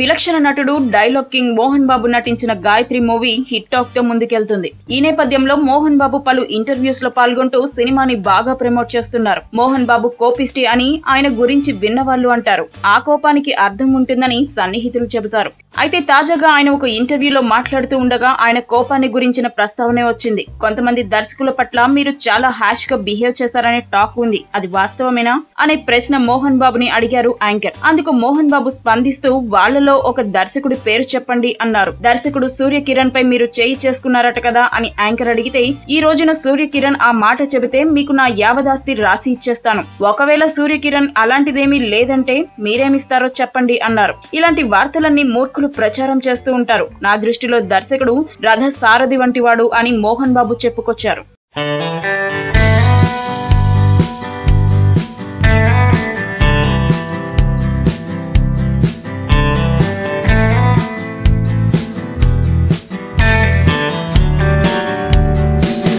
విలక్షణ నటుడు dialogue king Mohan బాబు నటించిన గాయత్రి మూవీ హిట్ టాక్ తో ముందుకెళ్తుంది ఈ నేపథ్యంలో మోహన్ బాబు పలు ఇంటర్వ్యూస్ లో పాల్గొంటూ సినిమాని బాగా ప్రమోట్ చేస్తున్నారు మోహన్ బాబు కోపిస్టి అని ఆయన గురించి విన్నవాళ్లు అంటారు ఆ కోపానికి అర్థం ఉంటుందని సన్నిహితులు చెబుతారు అయితే తాజాగా ఆయన ఒక ఇంటర్వ్యూలో మాట్లాడుతూ ఉండగా ఆయన కోపాన్ని గురించిన ప్రస్తావనే వచ్చింది కొంతమంది దర్శకుల పట్ల మీరు చాలా హ్యాష్ గా బిహేవ్ చేశారనే టాక్ ఉంది అది వాస్తవమేనా అనే ప్రశ్న మోహన్ బాబుని అడిగారు యాంకర్ అందుకు మోహన్ బాబు స్పందిస్తూ వాళ్లలో ఒక దర్శకుడి పేరు చెప్పండి అన్నారు దర్శకుడు సూర్య కిరణ్ పై మీరు చేయి చేసుకున్నారట కదా అని యాంకర్ అడిగితే ఈ రోజున సూర్య కిరణ్ ఆ మాట చెబితే మీకు నా యావదాస్తి రాసి ఇచ్చేస్తాను ఒకవేళ సూర్య కిరణ్ అలాంటిదేమీ లేదంటే మీరేమిస్తారో చెప్పండి అన్నారు ఇలాంటి వార్తలన్నీ మూర్ఖులు ప్రచారం చేస్తూ ఉంటారు నా దృష్టిలో దర్శకుడు రథ సారథి వంటివాడు అని మోహన్ బాబు చెప్పుకొచ్చారు